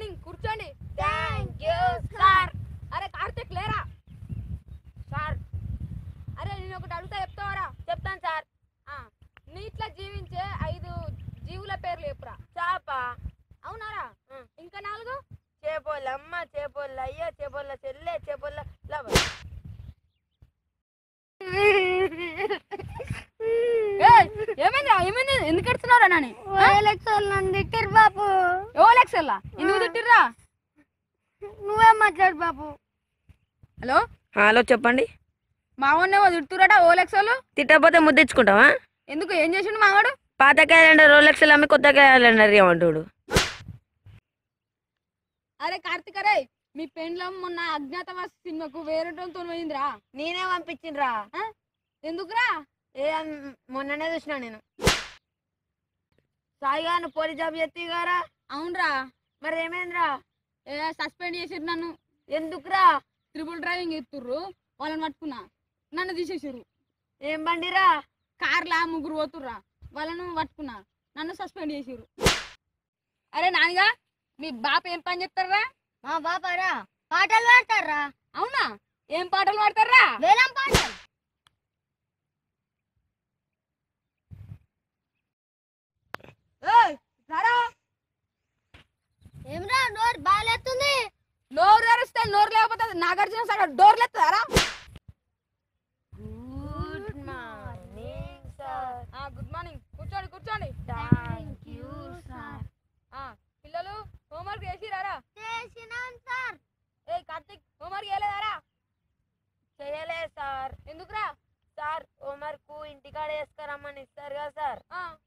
Morning కూర్చోండి thank you sir అరే కార్తీక్ లేరా సార్ అరే నేను ఒకటి అడుగుతా చెప్తావరా చెప్తాను సార్ ఆ, నీట్లా జీవించే ఐదు జీవుల పేర్లు చెప్పురా చాప అవునారా ఆ. ఇంకా నాలుగు చేపోళ్ళ అమ్మ చేపోళ్ళ అయ్య చేపోళ్ళ చెల్లె చేపోళ్ళ లవ ఏయ్, ఏమైందిరా ఏమైంది ఎందుకు ఎడుతున్నారా నాని ఎలక్షన్ నన్ను తిట్టిరు బాబు ఓలెక్సల్లా ఎందుకు తిట్టిర్రా నువ్వే మాట్లాడు బాబు హలో హలో చెప్పండి మావాడినేమో తిడుతురట ఓలెక్సలు తిట్టకపోతే ముద్దించుకుంటావా ఎందుకు ఏం చేసిండు మావాడు పాత క్యాలెండర్ రోలెక్స్లు అమ్మి కొత్త క్యాలెండర్ ఏమంటాడు అరే కార్తిక్ అరే మీ పెండ్లం మొన్న అజ్ఞాతవాస సినిమాకు వేరేటోతో పోయిందిరా నేనే పంపించిండ్రా ఎందుకురా ఏ అన్- మొన్ననే చూసినా నేను సాయిగా నువ్వు పోలీస్ జాబ్ చేతిగారా అవునరా మరి ఏమైందిరా ఏ సస్పెండ్ చేసిర్రు నన్ను ఎందుకురా ట్రిపుల్ డ్రైవింగ్ ఎత్తుర్రు వాళ్ళని పట్టుకున్నా నన్ను తీసేసిర్రు ఏం బండిరా కార్లా ముగ్గురు పోతుర్రా వాళ్ళను పట్టుకున్నా నన్ను సస్పెండ్ చేసిర్రు అరే నానిగా మీ బాప ఏం పని చెప్తారా మా బాబారా పాటలు పాడతారా అవునా ఏం పాటలు పాడతారా వేలం పాటలు ఏమ్రా నోరు బాగాలేస్తుంది నోరు తెరిస్తే నోరు లేకపోతే నాగార్జున సాగర్ డోర్లు ఎత్తారా good morning sir good morning కూర్చోండి కూర్చోండి థ్యాంక్ యూ సార్ ఆ, పిల్లలు హోంవర్క్ చేసిరారా చేసినాను సార్ ఏ కార్తిక్ హోంవర్క్ చేయలేదారా చేయలే సార్ ఎందుకురా సార్ హోంవర్క్ ఇంటికాడ వేసుకురమ్మని ఇస్తారు కదా సార్ ఆ,